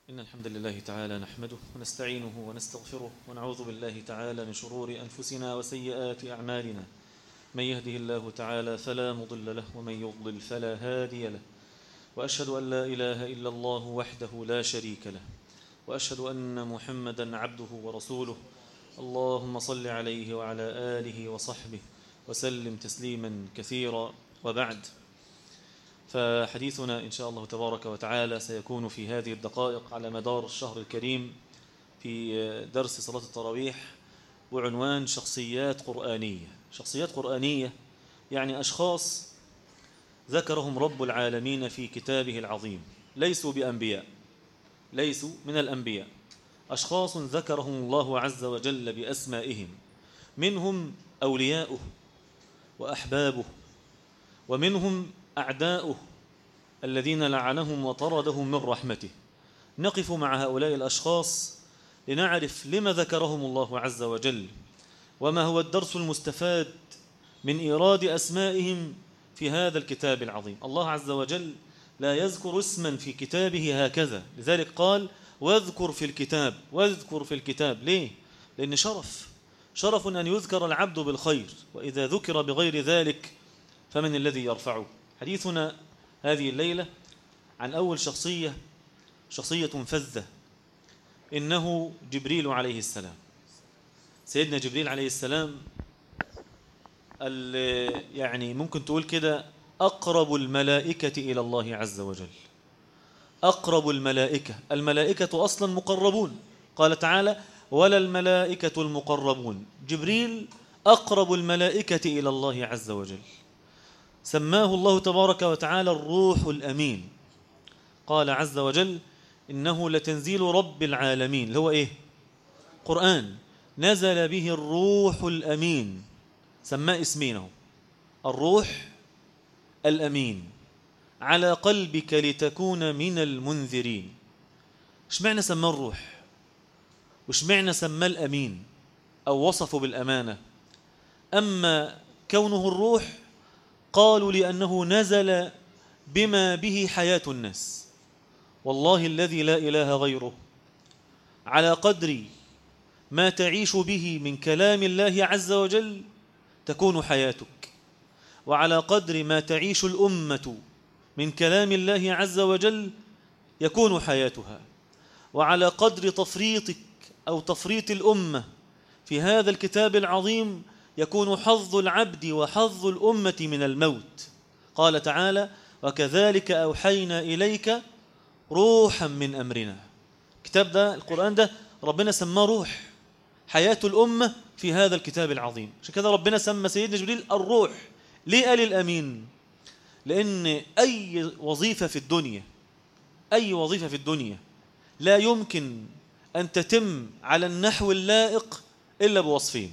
إن الحمد لله تعالى نحمده ونستعينه ونستغفره ونعوذ بالله تعالى من شرور أنفسنا وسيئات أعمالنا من يهده الله تعالى فلا مضل له ومن يضلل فلا هادي له وأشهد أن لا إله إلا الله وحده لا شريك له وأشهد أن محمدا عبده ورسوله اللهم صل عليه وعلى آله وصحبه وسلم تسليما كثيرا وبعد فحديثنا إن شاء الله تبارك وتعالى سيكون في هذه الدقائق على مدار الشهر الكريم في درس صلاة التراويح بعنوان شخصيات قرآنية شخصيات قرآنية يعني أشخاص ذكرهم رب العالمين في كتابه العظيم ليسوا بأنبياء ليسوا من الأنبياء أشخاص ذكرهم الله عز وجل بأسمائهم منهم أولياؤه وأحبابه ومنهم أعداؤه الذين لعنهم وطردهم من رحمته نقف مع هؤلاء الأشخاص لنعرف لما ذكرهم الله عز وجل وما هو الدرس المستفاد من إيراد أسمائهم في هذا الكتاب العظيم الله عز وجل لا يذكر اسما في كتابه هكذا لذلك قال واذكر في الكتاب واذكر في الكتاب ليه؟ لأن شرف شرف أن يذكر العبد بالخير وإذا ذكر بغير ذلك فمن الذي يرفعه حديثنا هذه الليلة عن أول شخصية شخصية فذة إنه جبريل عليه السلام سيدنا جبريل عليه السلام يعني ممكن تقول كده أقرب الملائكة إلى الله عز وجل أقرب الملائكة الملائكة أصلا مقربون قال تعالى ولا الملائكة المقربون جبريل أقرب الملائكة إلى الله عز وجل سماه الله تبارك وتعالى الروح الأمين قال عز وجل إنه لتنزيل رب العالمين اللي هو إيه قرآن نزل به الروح الأمين سماه اسمينه الروح الأمين على قلبك لتكون من المنذرين ايش معنى سماه الروح وش معنى سماه الأمين أو وصفه بالأمانة أما كونه الروح قالوا لأنه نزل بما به حياة الناس والله الذي لا إله غيره على قدر ما تعيش به من كلام الله عز وجل تكون حياتك وعلى قدر ما تعيش الأمة من كلام الله عز وجل يكون حياتها وعلى قدر تفريطك أو تفريط الأمة في هذا الكتاب العظيم يكون حظ العبد وحظ الأمة من الموت قال تعالى وكذلك أوحينا إليك روحا من أمرنا الكتاب ده القرآن ده ربنا سماه روح حياة الأمة في هذا الكتاب العظيم عشان كده ربنا سمى سيدنا جبريل الروح ليه قال الأمين لأن أي وظيفة في الدنيا أي وظيفة في الدنيا لا يمكن أن تتم على النحو اللائق إلا بوصفين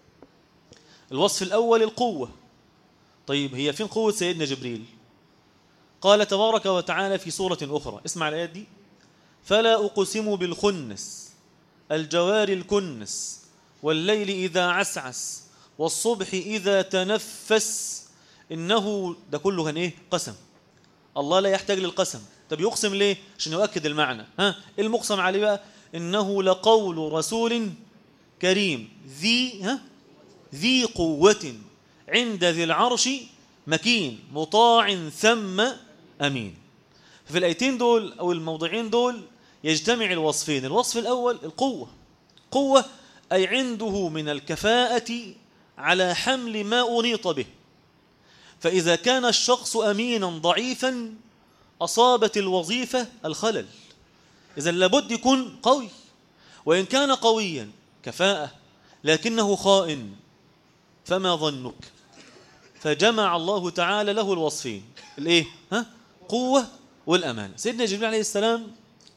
الوصف الأول القوة طيب هي فين قوة سيدنا جبريل قال تبارك وتعالى في سورة أخرى اسمع الآيات دي فلا أقسم بالخنس الجوار الكنس والليل إذا عسعس والصبح إذا تنفس إنه ده كله كان إيه قسم الله لا يحتاج للقسم طب يقسم ليه عشان يؤكد المعنى ها المقسم عليه بقى إنه لقول رسول كريم ذي ها ذي قوة عند ذي العرش مكين مطاع ثم أمين في الآيتين دول أو الموضعين دول يجتمع الوصفين الوصف الأول القوة قوة أي عنده من الكفاءة على حمل ما أنيط به فإذا كان الشخص أمينا ضعيفا أصابت الوظيفة الخلل إذا لابد يكون قوي وإن كان قويا كفاءة لكنه خائن فما ظنك فجمع الله تعالى له الوصفين الايه ها قوه والامانه سيدنا جبريل عليه السلام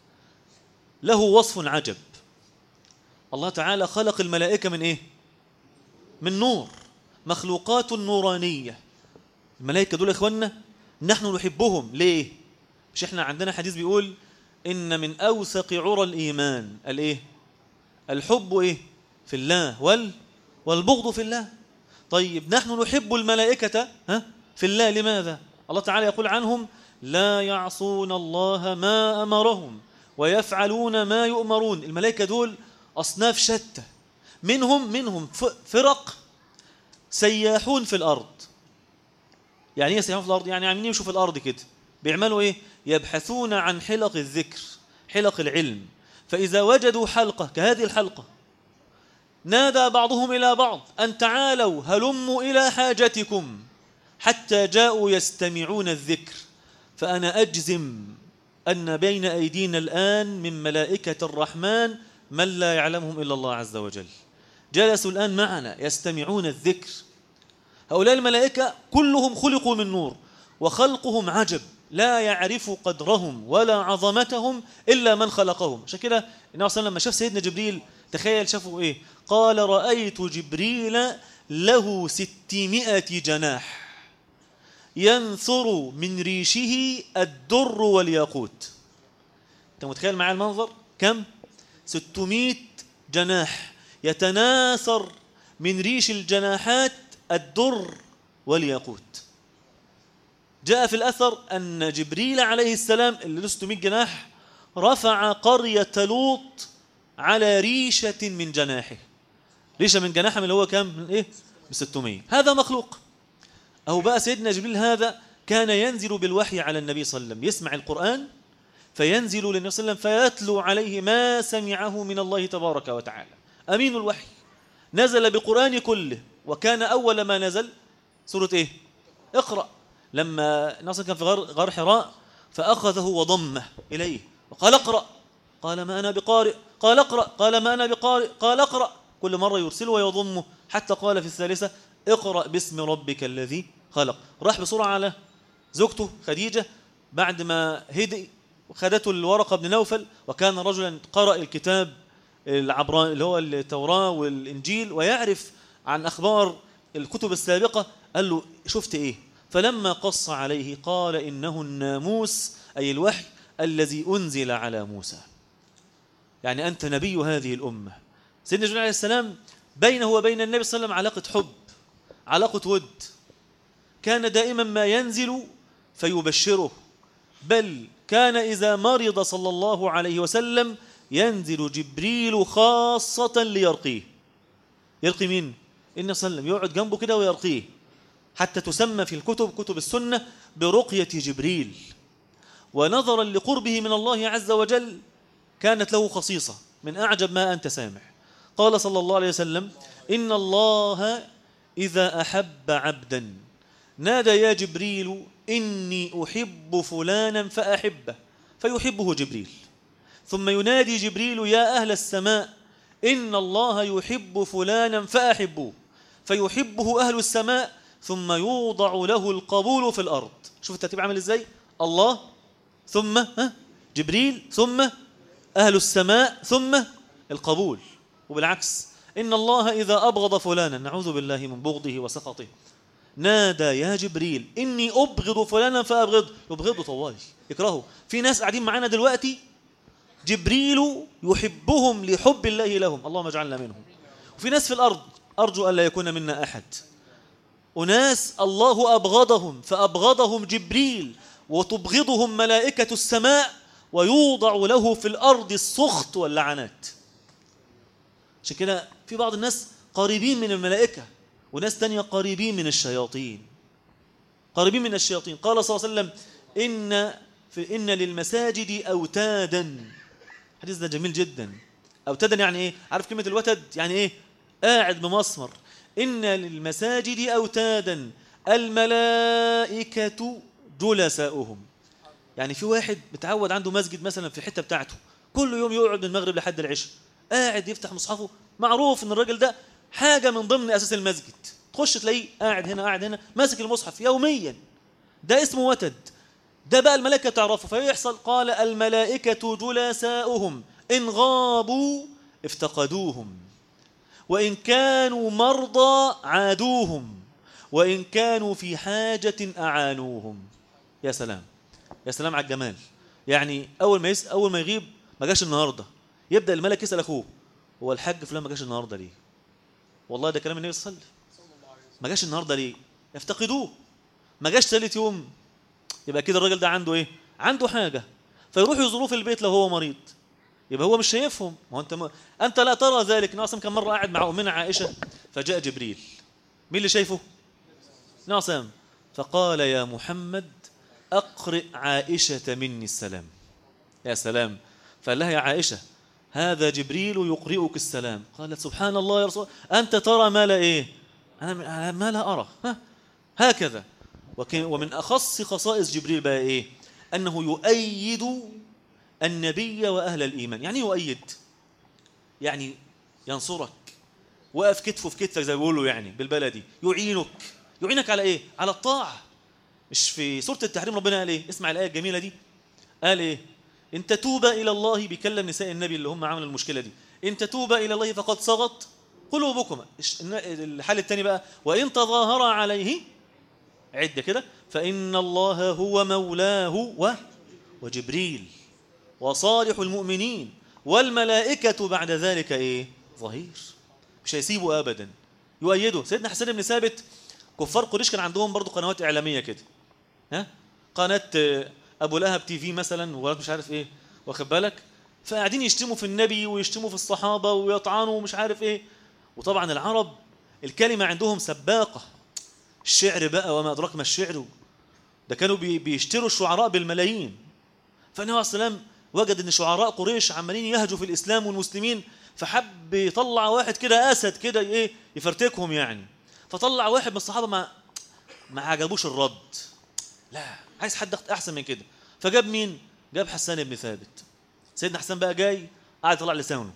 له وصف عجب الله تعالى خلق الملائكه من ايه من نور مخلوقات نورانيه الملائكه دول يا اخواننا نحن نحبهم ليه مش احنا عندنا حديث بيقول ان من اوثق عرى الايمان الايه الحب ايه في الله وال والبغض في الله طيب نحن نحب الملائكة ها في الله لماذا الله تعالى يقول عنهم لا يعصون الله ما أمرهم ويفعلون ما يؤمرون الملائكة دول أصناف شتى منهم منهم فرق سياحون في الأرض يعني ايه سياحون في الأرض يعني عاملين يمشوا في الأرض كده بيعملوا ايه يبحثون عن حلق الذكر حلق العلم فإذا وجدوا حلقة كهذه الحلقة نادى بعضهم إلى بعض أن تعالوا هلموا إلى حاجتكم حتى جاءوا يستمعون الذكر فأنا أجزم أن بين أيدينا الآن من ملائكة الرحمن من لا يعلمهم إلا الله عز وجل جلسوا الآن معنا يستمعون الذكر هؤلاء الملائكة كلهم خلقوا من نور وخلقهم عجب لا يعرف قدرهم ولا عظمتهم إلا من خلقهم عشان كده النبي صلى الله عليه وسلم لما شاف سيدنا جبريل تخيل شافوا إيه قال رأيت جبريل له ستمائة جناح ينثر من ريشه الدر والياقوت انت متخيل معايا المنظر كم 600 جناح يتناثر من ريش الجناحات الدر والياقوت جاء في الأثر أن جبريل عليه السلام اللي له 600 جناح رفع قرية لوط على ريشة من جناحه ريشة من جناحه من اللي هو كام من إيه؟ من 600 هذا مخلوق أو بقى سيدنا جبريل هذا كان ينزل بالوحي على النبي صلى الله عليه وسلم يسمع القرآن فينزل للنبي صلى الله عليه وسلم فيتلو عليه ما سمعه من الله تبارك وتعالى أمين الوحي نزل بقرآن كله وكان أول ما نزل سورة إيه اقرأ لما نصر كان في غار حراء فأخذه وضمه إليه وقال اقرأ قال ما أنا بقارئ قال اقرأ قال ما أنا بقارئ قال اقرأ كل مرة يرسله ويضمه حتى قال في الثالثة اقرأ باسم ربك الذي خلق راح بسرعة على زوجته خديجة بعد ما هدي خدته الورقة بن نوفل وكان رجلا قرأ الكتاب العبران اللي هو التوراة والإنجيل ويعرف عن أخبار الكتب السابقة قال له شفت إيه فلما قص عليه قال إنه الناموس أي الوحي الذي أنزل على موسى يعني أنت نبي هذه الأمة سيدنا جبريل عليه السلام بينه وبين النبي صلى الله عليه وسلم علاقة حب علاقة ود كان دائما ما ينزل فيبشره بل كان إذا مرض صلى الله عليه وسلم ينزل جبريل خاصة ليرقيه يرقي مين؟ إن صلى الله عليه وسلم يقعد جنبه كده ويرقيه حتى تسمى في الكتب كتب السنة برقية جبريل ونظرا لقربه من الله عز وجل كانت له خصيصة من أعجب ما أنت سامع قال صلى الله عليه وسلم إن الله إذا أحب عبدا نادى يا جبريل إني أحب فلانا فأحبه فيحبه جبريل ثم ينادي جبريل يا أهل السماء إن الله يحب فلانا فأحبوه فيحبه أهل السماء ثم يوضع له القبول في الأرض شوف الترتيب عامل إزاي الله ثم ها جبريل ثم أهل السماء ثم القبول وبالعكس إن الله إذا أبغض فلانا نعوذ بالله من بغضه وسخطه نادى يا جبريل إني أبغض فلانا فأبغض يبغضه طوالي يكرهه في ناس قاعدين معانا دلوقتي جبريل يحبهم لحب الله لهم اللهم اجعلنا منهم وفي ناس في الأرض أرجو أن لا يكون منا أحد أناس الله أبغضهم فأبغضهم جبريل وتبغضهم ملائكة السماء ويوضع له في الأرض السخط واللعنات عشان كده في بعض الناس قريبين من الملائكة وناس تانية قريبين من الشياطين قريبين من الشياطين قال صلى الله عليه وسلم إن, في إن للمساجد أوتادا الحديث ده جميل جدا أوتادا يعني إيه عارف كلمة الوتد يعني إيه قاعد بمسمر إن للمساجد أوتادا الملائكة جلساؤهم يعني في واحد متعود عنده مسجد مثلا في الحتة بتاعته كل يوم يقعد من المغرب لحد العشاء قاعد يفتح مصحفه معروف ان الراجل ده حاجة من ضمن أساس المسجد تخش تلاقيه قاعد هنا قاعد هنا ماسك المصحف يوميا ده اسمه وتد ده بقى الملائكة تعرفه فيحصل قال الملائكة جلساؤهم إن غابوا افتقدوهم وإن كانوا مرضى عادوهم وإن كانوا في حاجة أعانوهم يا سلام يا سلام على الجمال يعني أول ما يس... أول ما يغيب ما جاش النهارده يبدأ الملك يسأل أخوه هو الحاج فلان ما جاش النهارده ليه؟ والله ده كلام النبي صلى الله عليه وسلم ما جاش النهارده ليه؟ يفتقدوه ما جاش ثالث يوم يبقى كده الراجل ده عنده ايه؟ عنده حاجة فيروحوا يزوروه في البيت لو هو مريض يبقى هو مش شايفهم ما هو انت ما انت لا ترى ذلك ناصم كان مره قاعد مع امنا عائشه فجاء جبريل مين اللي شايفه ناصم فقال يا محمد اقرئ عائشه مني السلام يا سلام فقال لها يا عائشه هذا جبريل يقرئك السلام قالت سبحان الله يا رسول الله أنت ترى ما لا إيه أنا ما لا أرى ها هكذا ومن أخص خصائص جبريل بقى إيه أنه يؤيد النبي وأهل الإيمان يعني يؤيد يعني ينصرك وقف كتفه في كتفك زي ما بيقولوا يعني بالبلدي يعينك يعينك على إيه على الطاعة مش في سورة التحريم ربنا قال إيه اسمع الآية الجميلة دي قال إيه إن تتوبا إلى الله بيكلم نساء النبي اللي هم عملوا المشكلة دي إن تتوبا إلى الله فقد صغت قلوبكما الحال الثاني بقى وإن تظاهر عليه عدة كده فإن الله هو مولاه و وجبريل وصالح المؤمنين والملائكة بعد ذلك إيه ظهير مش هيسيبه أبدا يؤيده سيدنا حسين بن ثابت كفار قريش كان عندهم برضو قنوات إعلامية كده ها قناة ابو لهب تي في مثلا ولا مش عارف ايه واخد بالك فقاعدين يشتموا في النبي ويشتموا في الصحابه ويطعنوا ومش عارف ايه وطبعا العرب الكلمه عندهم سباقه الشعر بقى وما ادراك ما الشعر ده كانوا بيشتروا الشعراء بالملايين فالنبي عليه السلام وجد ان شعراء قريش عمالين يهجوا في الاسلام والمسلمين فحب يطلع واحد كده اسد كده ايه يفرتكهم يعني فطلع واحد من الصحابه ما ما عجبوش الرد لا عايز حد احسن من كده فجاب مين جاب حسان بن ثابت سيدنا حسان بقى جاي قاعد يطلع لسانه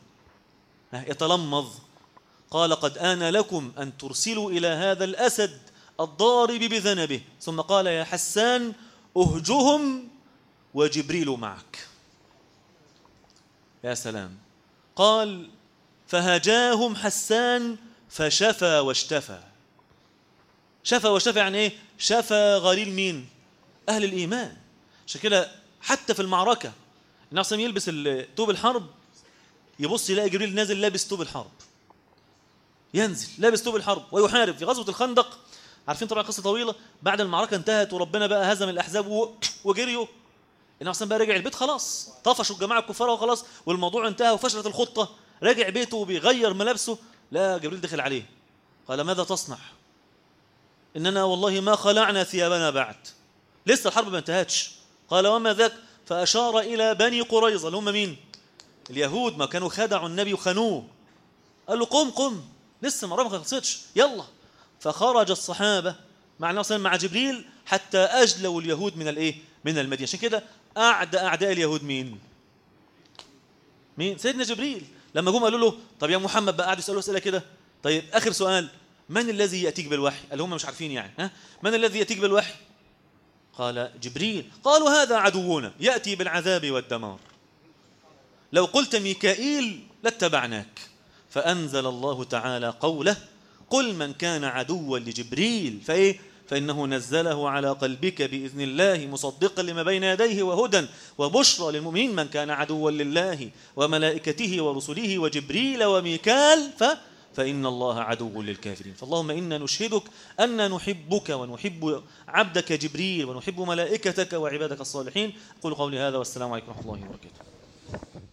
يتلمظ قال قد آن لكم أن ترسلوا إلى هذا الأسد الضارب بذنبه ثم قال يا حسان أهجهم وجبريل معك يا سلام قال فهجاهم حسان فشفى واشتفى شفى واشتفى يعني ايه شفى غليل مين أهل الإيمان عشان كده حتى في المعركة النبي صلى يلبس توب الحرب يبص يلاقي جبريل نازل لابس توب الحرب ينزل لابس توب الحرب ويحارب في غزوة الخندق عارفين طبعا قصة طويلة بعد المعركة انتهت وربنا بقى هزم الأحزاب وجريوا النبي صلى بقى رجع البيت خلاص طفشوا الجماعة الكفار وخلاص والموضوع انتهى وفشلت الخطة راجع بيته وبيغير ملابسه لا جبريل دخل عليه قال ماذا تصنع إننا والله ما خلعنا ثيابنا بعد لسه الحرب ما انتهتش قال وما ذاك فأشار إلى بني قريظة اللي هم مين اليهود ما كانوا خدعوا النبي وخانوه قال له قم قم لسه المرة ما خلصتش يلا فخرج الصحابة مع النبي مع جبريل حتى أجلوا اليهود من الايه من المدينة عشان كده أعدى أعداء اليهود مين مين سيدنا جبريل لما جم قالوا له طب يا محمد بقى قعدوا يسألوا أسئلة كده طيب آخر سؤال من الذي يأتيك بالوحي قال هم مش عارفين يعني ها من الذي يأتيك بالوحي قال جبريل قالوا هذا عدونا يأتي بالعذاب والدمار لو قلت ميكائيل لاتبعناك فأنزل الله تعالى قوله قل من كان عدوا لجبريل فإيه فإنه نزله على قلبك بإذن الله مصدقا لما بين يديه وهدى وبشرى للمؤمنين من كان عدوا لله وملائكته ورسله وجبريل وميكال ف فإن الله عدو للكافرين فاللهم إنا نشهدك أن نحبك ونحب عبدك جبريل ونحب ملائكتك وعبادك الصالحين قل قولي هذا والسلام عليكم ورحمة الله وبركاته